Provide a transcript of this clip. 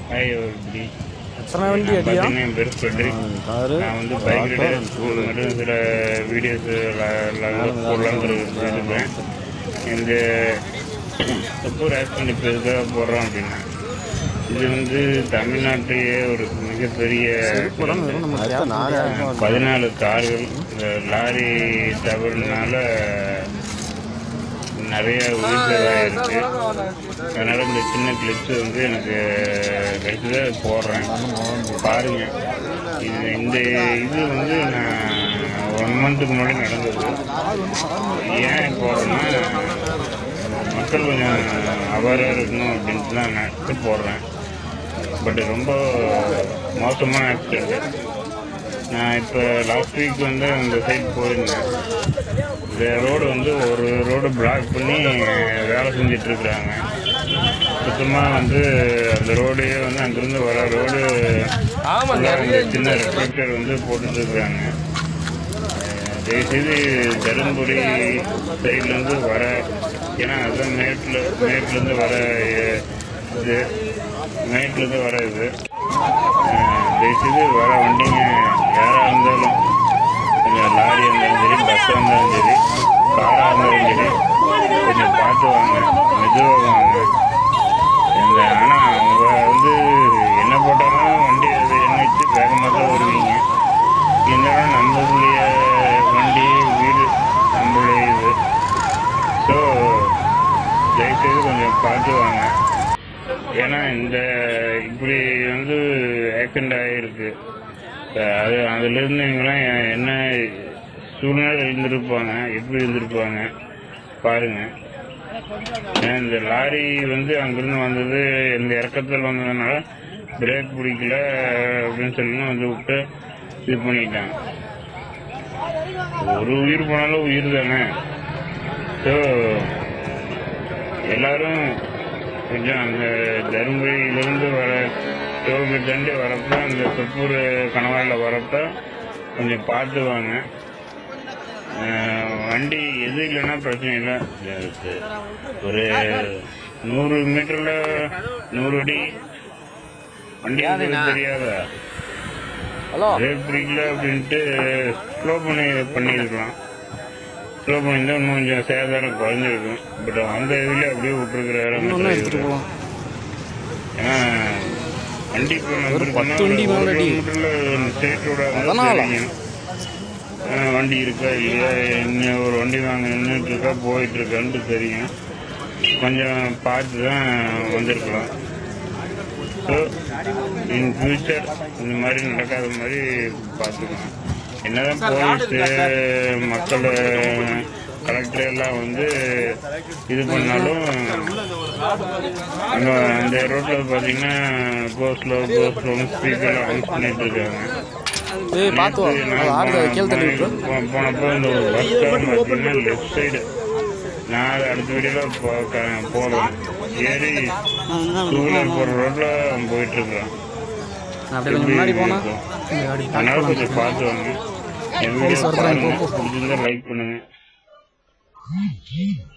Hi எப்படி எத்தனை வண்டி அடியா பார்த்தீங்கன்னா என் பேர் ஃப்ரெட்ரிக் காரு நான் வந்து பைக் ரைடர் மற்றும் சில வீடியோஸ் போடலான்னு இருக்கேன் இந்த சப்போர் ஆக்சிடென்ட் இப்போ எதுக்காக போடுறோம் அப்படின்னா இது வந்து தமிழ்நாட்டிலேயே ஒரு மிகப்பெரிய வெறும் நம்ம கேப் பதினாலு கார்கள் இந்த லாரி தவறுனால நிறைய உயிர்ச்சதாக இருக்கு அதனால இந்த சின்ன கிளிப்ஸ் வந்து எனக்கு கிடைச்சதை போடுறேன் பாருங்க இது இந்த இது வந்து நான் ஒன் மந்த்துக்கு முன்னாடி நடந்தது ஏன் போடுறேன்னா மக்கள் கொஞ்சம் அவேராக இருக்கணும் அப்படின்ட்டு தான் நான் போடுறேன் பட் ரொம்ப மோசமான ஆக்சிடென்ட் நான் இப்போ லாஸ்ட் வீக் வந்து அந்த சைடு போயிருந்தேன் இந்த ரோடு வந்து ஒரு ரோடு பிளாக் பண்ணி வேலை செஞ்சுட்டு இருக்கிறாங்க சுத்தமாக வந்து அந்த ரோடையே வந்து அங்கேருந்து வர ரோடு அந்த சின்ன ரெஃப்ளெக்டர் வந்து போட்டுட்டு இருக்கிறாங்க தயவுசெய்து தருமபுரி சைட்லேருந்து வர ஏன்னா அதுதான் மேட்டில் மேட்லேருந்து வர அஹ், இது மேட்லேருந்து வர இது அஹ், தயவுசெய்து வர வண்டிங்க யாராக இருந்தாலும் கொஞ்சம் லாரியாக இருந்தாலும் சரி பஸ்ஸாக இருந்தாலும் சரி காராக இருந்தாலும் சரி கொஞ்சம் பார்த்து வாங்க மெதுவாக வாங்க இந்த ஆனால் அவங்க வந்து என்ன போட்டாலும் வண்டி அது எண்ணிச்சு வேகமாக தான் வருவீங்க இருந்தாலும் நம்மளுடைய வண்டி வீடு நம்மளுடைய இது ஸோ தயவுசெய்து கொஞ்சம் பார்த்து வாங்க ஏன்னா இந்த இப்படி வந்து ஆக்சிடென்ட் ஆகிருக்கு அது அதுலேருந்து இவங்கெல்லாம் என்ன சூழ்நிலை இருந்திருப்பாங்க எப்படி இருந்திருப்பாங்க பாருங்க ஏன்னா இந்த லாரி வந்து அங்கிருந்து வந்தது இந்த இறக்கத்தில் வந்ததுனால பிரேக் பிடிக்கல அப்படின்னு சொல்லி வந்து விட்டு இது பண்ணிட்டாங்க ஒரு உயிர் போனாலும் உயிர் தானே ஸோ எல்லாரும் கொஞ்சம் அந்த தருமபுரியிலேருந்து வர டோல்கேட் தாண்டி வரப்ப அந்த தொப்பூர் கணவாயில் வரப்ப கொஞ்சம் பார்த்து வாங்க அஹ் வண்டி எது இல்லைன்னா பிரச்சனை இல்லை இது ஒரு நூறு மீட்டரில் நூறு அடி வண்டி இருக்கிறது தெரியாதா ஹலோ பிரேக் பிடிக்கல அப்படின்ட்டு ஸ்லோ பண்ணி பண்ணியிருக்கலாம் ஸ்லோ பண்ணியிருந்தா இன்னும் கொஞ்சம் சேதாரம் குறைஞ்சிருக்கும் பட் அந்த இதில் அப்படியே விட்டுருக்குறாரு அந்த இன்னொன்று எடுத்துட்டு driver. போகலாம் ஏன்னா வண்டி இப்போ ஒரு பத்து வண்டி மேல அடி. ஸ்டேட்டோட அதனால? தெரியும் அஹ் வண்டி இருக்கா இல்லையா என்ன ஒரு வண்டி வாங்க நின்றுட்டு இருக்கா போயிட்டு இருக்கான்ட்டு தெரியும் கொஞ்சம் பார்த்து தான் வந்திருக்கலாம் ஸோ இன் ஃபியூச்சர் இந்த மாதிரி நடக்காத மாதிரி பார்த்துக்கணும் என்னதான் போலீஸ் மக்கள் கலெக்டர் எல்லாம் வந்து இது பண்ணாலும் அங்க அந்த ரோட்ல பாத்தீங்கன்னா கோஸ்லோ கோஸ்லோன்னு ஸ்பீக்கர் அனௌன்ஸ் பண்ணிட்டு இருக்காங்க ஏய் பார்த்து வா அது ஆடுது கீழே தள்ளி விட்டு போ- போனப்போ இந்த ஒரு பஸ் ஸ்டாண்ட் பார்த்தீங்கன்னா லெஃப்ட் சைடு நான் அதை அடுத்த வீடியோவில் போடுறேன் ஏறி டூ வீலர் போகிற ரோட்டில் போயிட்டு இருக்கிறான் நான் அப்படியே கொஞ்சம் முன்னாடி போனா இந்த காடி அதனால கொஞ்சம் பார்த்து வாங்க என் வீடியோ பாருங்க பிடிச்சிருந்தா லைக் பண்ணுங்க